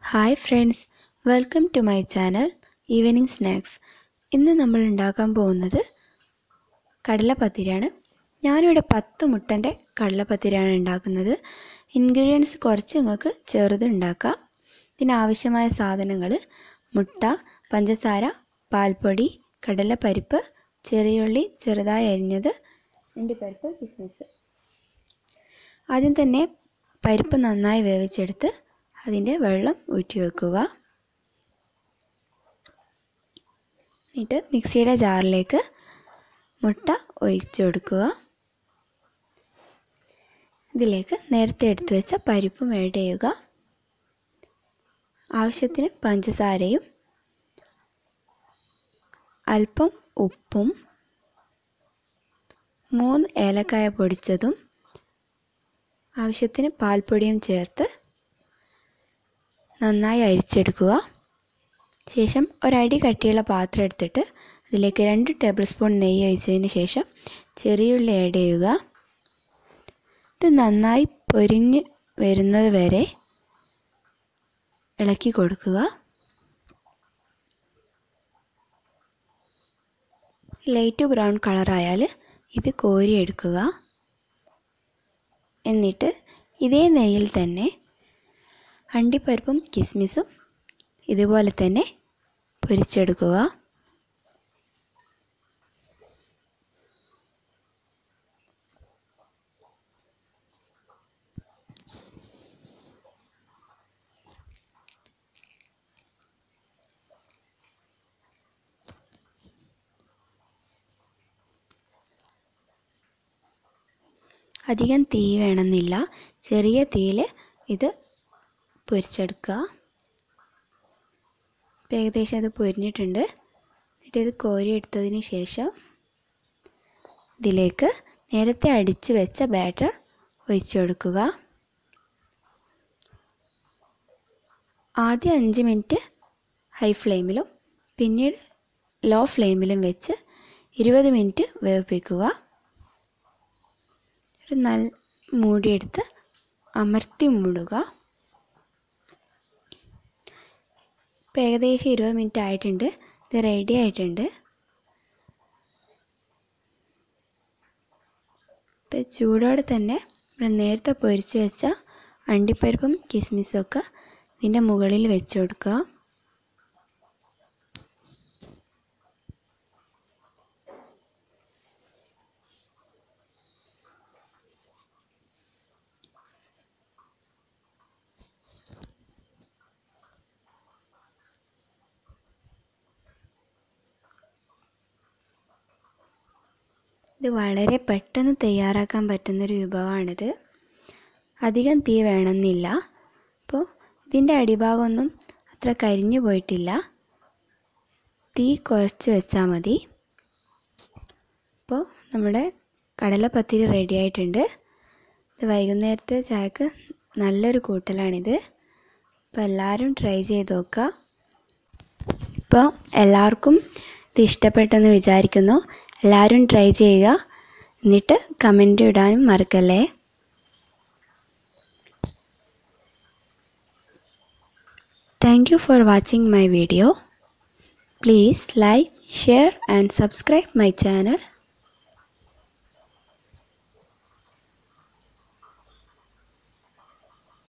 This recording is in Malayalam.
hi friends welcome to my channel evening snacks ഇന്ന് നമ്മൾ ഉണ്ടാക്കാൻ പോകുന്നത് കടലപ്പത്തിരിയാണ് ഞാനിവിടെ പത്ത് മുട്ടൻ്റെ കടലപ്പത്തിരിയാണ് ഉണ്ടാക്കുന്നത് ഇൻഗ്രീഡിയൻസ് കുറച്ച് നിങ്ങൾക്ക് ചെറുത് ഉണ്ടാക്കാം ഇതിനാവശ്യമായ സാധനങ്ങൾ മുട്ട പഞ്ചസാര പാൽപ്പൊടി കടലപ്പരിപ്പ് ചെറിയുള്ളി ചെറുതായി അരിഞ്ഞത് അണ്ടിപ്പരിപ്പ് കിസ്മിസ് ആദ്യം തന്നെ പരിപ്പ് നന്നായി വേവിച്ചെടുത്ത് അതിൻ്റെ വെള്ളം ഊറ്റി വെക്കുക എന്നിട്ട് മിക്സിയുടെ ജാറിലേക്ക് മുട്ട ഒഴിച്ചു കൊടുക്കുക ഇതിലേക്ക് നേരത്തെ എടുത്തു വെച്ച പരിപ്പും ആഡ് ചെയ്യുക ആവശ്യത്തിന് പഞ്ചസാരയും അല്പം ഉപ്പും മൂന്ന് ഏലക്കായ പൊടിച്ചതും ആവശ്യത്തിന് പാൽപ്പൊടിയും ചേർത്ത് നന്നായി അരിച്ചെടുക്കുക ശേഷം ഒരടി കട്ടിയുള്ള പാത്രം എടുത്തിട്ട് അതിലേക്ക് രണ്ട് ടേബിൾ സ്പൂൺ നെയ്യ് ഒഴിച്ചതിന് ശേഷം ചെറിയുള്ളി ആഡ് ചെയ്യുക ഇത് നന്നായി പൊരിഞ്ഞ് വരുന്നത് വരെ ഇളക്കി കൊടുക്കുക ലൈറ്റ് ബ്രൗൺ കളറായാൽ ഇത് കോരിയെടുക്കുക എന്നിട്ട് ഇതേ നെയ്യിൽ തന്നെ അണ്ടിപ്പരിപ്പും കിസ്മിസും ഇതുപോലെ തന്നെ പൊരിച്ചെടുക്കുക അധികം തീ വേണമെന്നില്ല ചെറിയ തീയിൽ ഇത് പൊരിച്ചെടുക്കുക ഇപ്പം ഏകദേശം അത് പൊരിഞ്ഞിട്ടുണ്ട് എന്നിട്ട് ഇത് കോരിയെടുത്തതിന് ശേഷം ഇതിലേക്ക് നേരത്തെ അടിച്ച് വെച്ച ബാറ്റർ ഒഴിച്ചു കൊടുക്കുക ആദ്യം അഞ്ച് മിനിറ്റ് ഹൈ ഫ്ലെയിമിലും പിന്നീട് ലോ ഫ്ലെയിമിലും വെച്ച് ഇരുപത് മിനിറ്റ് വേവിപ്പിക്കുക ഒരു നല്ല മൂടിയെടുത്ത് അമർത്തി മൂടുക ഇപ്പോൾ ഏകദേശം ഇരുപത് മിനിറ്റ് ആയിട്ടുണ്ട് ഇത് റെഡി ആയിട്ടുണ്ട് ഇപ്പം ചൂടോടെ തന്നെ നമ്മൾ നേരത്തെ പൊരിച്ച് വെച്ച അണ്ടിപ്പരിപ്പും കിസ്മിസും ഒക്കെ ഇതിൻ്റെ മുകളിൽ വെച്ച് കൊടുക്കുക ഇത് വളരെ പെട്ടെന്ന് തയ്യാറാക്കാൻ പറ്റുന്നൊരു വിഭവമാണിത് അധികം തീ വേണമെന്നില്ല അപ്പോൾ ഇതിൻ്റെ അടിഭാഗമൊന്നും അത്ര കരിഞ്ഞു പോയിട്ടില്ല തീ കുറച്ച് വെച്ചാൽ മതി അപ്പോൾ നമ്മുടെ കടലപ്പത്തിരി റെഡി ആയിട്ടുണ്ട് ഇത് വൈകുന്നേരത്തെ ചായക്ക് നല്ലൊരു കൂട്ടലാണിത് അപ്പോൾ എല്ലാവരും ട്രൈ ചെയ്ത് നോക്കുക ഇപ്പോൾ എല്ലാവർക്കും ഇത് ഇഷ്ടപ്പെട്ടെന്ന് വിചാരിക്കുന്നു എല്ലാവരും ട്രൈ ചെയ്യുക എന്നിട്ട് കമൻ്റ് ഇടാനും മറക്കല്ലേ thank you for watching my video please like share and subscribe my channel